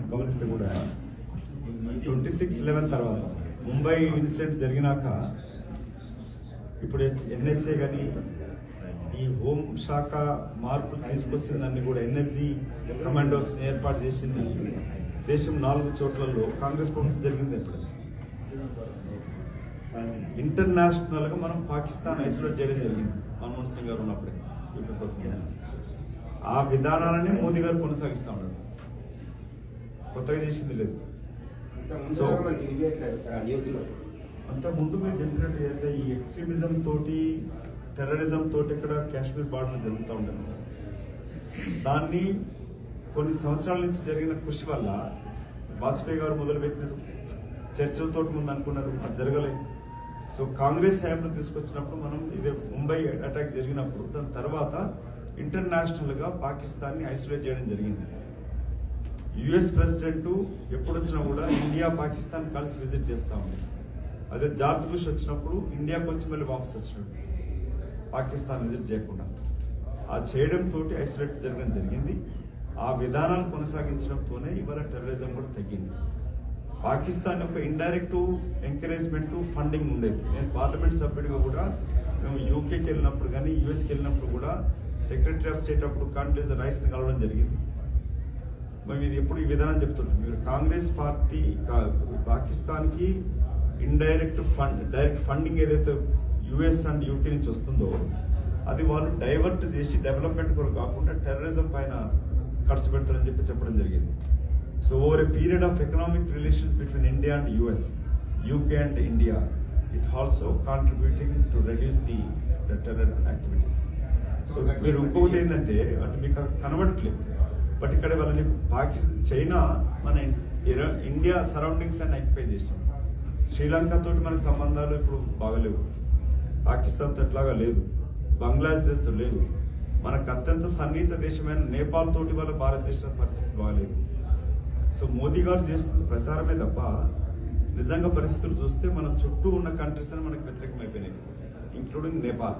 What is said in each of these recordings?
గమనిస్తే కూడా twenty six eleven తర్వాత ముంబై ఇన్సిడెంట్ జరిగినాక ఇప్పుడు ఎన్ఎస్ఏ కానీ ఈ హోం శాఖ మార్పులు తీసుకొచ్చిందని కూడా ఎన్ఎస్జి కమాండోస్ ఏర్పాటు చేసింది దేశం నాలుగు చోట్లలో కాంగ్రెస్ ప్రభుత్వం జరిగింది ఎప్పుడు ఇంటర్నేషనల్ గా మనం పాకిస్తాన్ ఐసోలేట్ చేయడం జరిగింది మన్మోహన్ సింగ్ గారు ఉన్నప్పుడే ఇప్పుడు ప్రభుత్వం. ఆ విధానాలనే మోదీ గారు కొనసాగిస్తా ఉన్నారు కొత్తగా చేసింది లేదు సో మనకి ఇవ్వట్లేదు సార్ న్యూస్లో అంత ముందు మీరు చెప్పినట్టు ఏదైతే ఈ ఎక్స్ట్రీమిజం తోటి టెర్రరిజం తోటి ఇక్కడ కాశ్మీర్ బార్డర్ జరుగుతూ ఉండదు దాన్ని కొన్ని సంవత్సరాల నుంచి జరిగిన కృషి వల్ల వాజ్పేయి గారు మొదలుపెట్టినారు చర్చలతో ముందు అనుకున్నారు అది జరగలేదు సో కాంగ్రెస్ హయాంలో తీసుకొచ్చినప్పుడు మనం ఇదే ముంబై అటాక్ జరిగినప్పుడు దాని తర్వాత ఇంటర్నేషనల్ గా పాకిస్తాన్ ని ఐసోలేట్ చేయడం జరిగింది యుఎస్ ప్రెసిడెంట్ ఎప్పుడు వచ్చినా కూడా ఇండియా పాకిస్తాన్ కలిసి విజిట్ చేస్తా ఉంది అదే జార్జ్ బుష్ వచ్చినప్పుడు ఇండియాకి వచ్చి మళ్ళీ వాపస్ వచ్చినాడు పాకిస్తాన్ విజిట్ చేయకుండా ఆ చేయడం తోటి ఐసోలేట్ జరగడం జరిగింది ఆ విధానాలు కొనసాగించడంతోనే ఇవాళ టెర్రరిజం కూడా తగ్గింది పాకిస్తాన్ యొక్క ఇండైరెక్ట్ ఎంకరేజ్మెంట్ ఫండింగ్ ఉండేది నేను పార్లమెంట్ సభ్యుడిగా కూడా మేము యూకేకి వెళ్ళినప్పుడు కానీ యుఎస్కి వెళ్ళినప్పుడు కూడా సెక్రటరీ ఆఫ్ స్టేట్ అప్పుడు కాండ్లీజర్ రైస్ ని కలవడం జరిగింది మేము ఇది ఎప్పుడు ఈ విధానం చెప్తుంటాం మీరు కాంగ్రెస్ పార్టీ పాకిస్తాన్ కి ఇండైరెక్ట్ ఫండ్ డైరెక్ట్ ఫండింగ్ ఏదైతే యుఎస్ అండ్ యూకే నుంచి వస్తుందో అది వాళ్ళు డైవర్ట్ చేసి డెవలప్మెంట్ కూడా కాకుండా టెర్రరిజం పైన ఖర్చు పెడతారని చెప్పి చెప్పడం జరిగింది so over a period of economic relations between India and US UK and India it also contributing to reduce the terror activities so మీరు ఇంకొకటి ఏంటంటే అంటే మీకు కనబడట్లేదు బట్ ఇక్కడ వాళ్ళని పాకిస్తాన్ చైనా మన ఇర- ఇండియా సరౌండింగ్స్ అని ఆక్యుపై చేసింది శ్రీలంక తోటి మనకి సంబంధాలు ఇప్పుడు బాగలేవు పాకిస్తాన్ తో ఎట్లాగా లేదు బంగ్లాదేశ్ తో లేదు మనకు అత్యంత సన్నిహిత దేశమైన నేపాల్ తోటి వాళ్ళ భారతదేశ పరిస్థితి బాగలేదు సో మోదీ గారు చేస్తున్న ప్రచారమే తప్ప నిజంగా పరిస్థితులు చూస్తే మన చుట్టూ ఉన్న కంట్రీస్ అని మనకు వ్యతిరేకమైపోయినాయి ఇంక్లూడింగ్ నేపాల్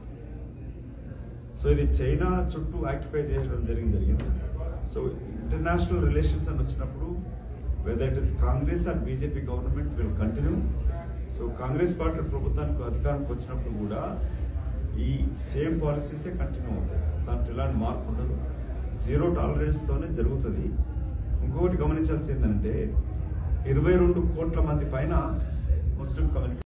సో ఇది చైనా చుట్టూ ఆక్యుపై చేయడం జరిగింది జరిగింది సో ఇంటర్నేషనల్ రిలేషన్స్ అని వచ్చినప్పుడు whether it is Congress and BJP government will continue so Congress party ప్రభుత్వానికి అధికారానికి వచ్చినప్పుడు కూడా ఈ సేమ్ పాలసీసే కంటిన్యూ అవుతాయి దాంట్లో ఎలాంటి మార్పు ఉండదు జీరో టాలరెన్స్ తోనే జరుగుతుంది ఇంకొకటి గమనించాల్సింది ఏంటంటే ఇరవై రెండు కోట్ల మంది పైన ముస్లిం కమ్యూనిటీ